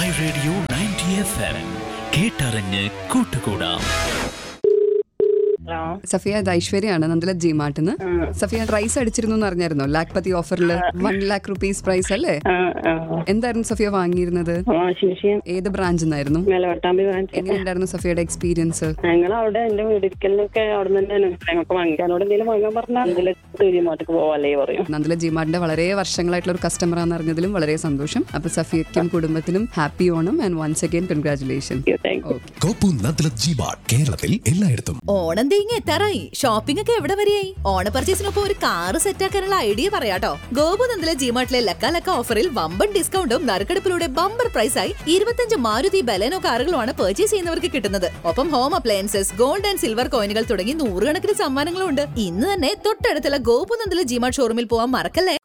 my radio ninety F M കേട്ടറിഞ്ഞ് കൂട്ടുകൂടാം hello Safiya ഇത് ഐശ്വര്യാണ് നന്ദല ജി മാർട്ടിന്ന് സഫിയ പ്രൈസ് അടിച്ചിരുന്നു എന്ന് അറിഞ്ഞായിരുന്നോ ലാക്ക് പതി ഓഫറിൽ വൺ ലാക്ക് റുപ്പീസ് പ്രൈസ് അല്ലേ ആ ആ എന്തായിരുന്നു സഫിയ വാങ്ങിയിരുന്നത് വാഷിംഗ് മെഷീൻ ഏത് ബ്രാഞ്ചിൽ നിന്നായിരുന്നു മേലവട്ടാമ്പി ബ്രാഞ്ച് എങ്ങനെയുണ്ടായിരുന്നു സഫിയയുടെ എക്സ്പീരിയൻസ് ഞങ്ങൾ അവിടെ എന്റെ വീടിരിക്കലിനൊക്കെ അവിടെ നിന്ന് തന്നെയാണ് ഞങ്ങൾക്ക് വാങ്ങിക്കാൻ അവിടെ എന്തെങ്കിലും വാങ്ങാൻ പറഞ്ഞാൽ ഇതിലെ തീരുമാനത്തേക്ക് പോവാല്ലേ പറയും നന്ദല ജി മാർട്ടിന്റെ വളരെ വർഷങ്ങളായിട്ടുള്ള ഒരു കസ്റ്റമർ ആണെന്ന് അറിഞ്ഞതിലും വളരെ സന്തോഷം അപ്പൊ സഫിയയ്ക്കും കുടുംബത്തിനും happy Onam and once again congratulation thank you കോപ്പു നദ്ലത് ജിബാർ കേരളത്തിൽ എല്ലായിടത്തും ഓണം തീങ്ങി എത്താറായി ഷോപ്പിംഗ് ഒക്കെ എവിടെ വരെയായി ഓണ പർച്ചേസിനൊപ്പം ഒരു കാറ് സെറ്റാക്കാനുള്ള ഐഡിയ പറയാട്ടോ ഗോപുനന്ദിലെ ജിമാർട്ടിലെ ലക്ക ലക്ക ഓഫറിൽ വമ്പൻ ഡിസ്കൗണ്ടും നറുക്കെടുപ്പിലൂടെ ബമ്പർ പ്രൈസായി ഇരുപത്തഞ്ച് മാരുതി ബലേനോ കാറുകളുമാണ് പർച്ചേസ് ചെയ്യുന്നവർക്ക് കിട്ടുന്നത് ഒപ്പം home appliances gold and silver കോയിനുകൾ തുടങ്ങി നൂറുകണക്കിന് സമ്മാനങ്ങളും ഉണ്ട് ഇന്ന് തന്നെ തൊട്ടടുത്തുള്ള ഗോപുനന്ദിലെ ജിമാർട്ട് ഷോറൂമിൽ പോകാൻ മറക്കല്ലേ